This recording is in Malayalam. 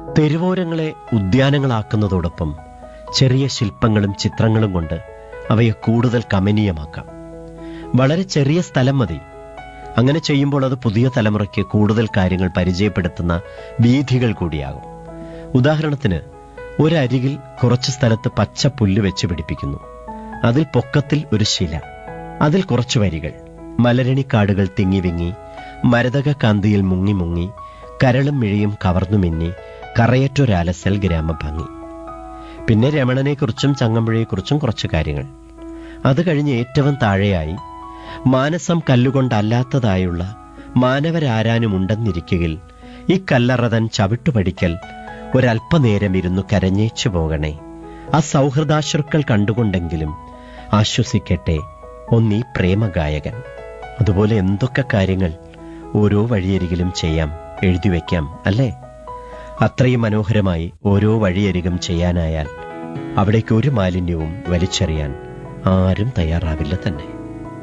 തെരുവോരങ്ങളെ ഉദ്യാനങ്ങളാക്കുന്നതോടൊപ്പം ചെറിയ ശില്പങ്ങളും ചിത്രങ്ങളും കൊണ്ട് അവയെ കൂടുതൽ കമനീയമാക്കാം വളരെ ചെറിയ സ്ഥലം മതി അങ്ങനെ ചെയ്യുമ്പോൾ അത് പുതിയ തലമുറയ്ക്ക് കൂടുതൽ കാര്യങ്ങൾ പരിചയപ്പെടുത്തുന്ന വീഥികൾ കൂടിയാകും ഉദാഹരണത്തിന് ഒരരികിൽ കുറച്ച് സ്ഥലത്ത് പച്ച പുല്ല് വെച്ച് പിടിപ്പിക്കുന്നു അതിൽ പൊക്കത്തിൽ ഒരു ശില അതിൽ കുറച്ചു വരികൾ മലരണിക്കാടുകൾ തിങ്ങി വിങ്ങി മരതക കാന്തിയിൽ മുങ്ങി മുങ്ങി കരളും മിഴിയും കവർന്നു മിന്നി കറയറ്റൊരാലസൽ ഗ്രാമഭംഗി പിന്നെ രമണനെക്കുറിച്ചും ചങ്ങമ്പുഴയെക്കുറിച്ചും കുറച്ച് കാര്യങ്ങൾ അത് കഴിഞ്ഞ് ഏറ്റവും താഴെയായി മാനസം കല്ലുകൊണ്ടല്ലാത്തതായുള്ള മാനവരാരാനുമുണ്ടെന്നിരിക്കുകിൽ ഈ കല്ലറതൻ ചവിട്ടുപടിക്കൽ ഒരല്പനേരം ഇരുന്നു കരഞ്ഞേച്ചു പോകണേ ആ സൗഹൃദാശ്രുക്കൾ കണ്ടുകൊണ്ടെങ്കിലും ആശ്വസിക്കട്ടെ ഒന്നീ പ്രേമഗായകൻ അതുപോലെ എന്തൊക്കെ കാര്യങ്ങൾ ഓരോ വഴിയരികിലും ചെയ്യാം എഴുതി വയ്ക്കാം അല്ലേ അത്രയും മനോഹരമായി ഓരോ വഴിയരികും ചെയ്യാനായാൽ അവിടേക്ക് ഒരു മാലിന്യവും വലിച്ചെറിയാൻ ആരും തയ്യാറാവില്ല തന്നെ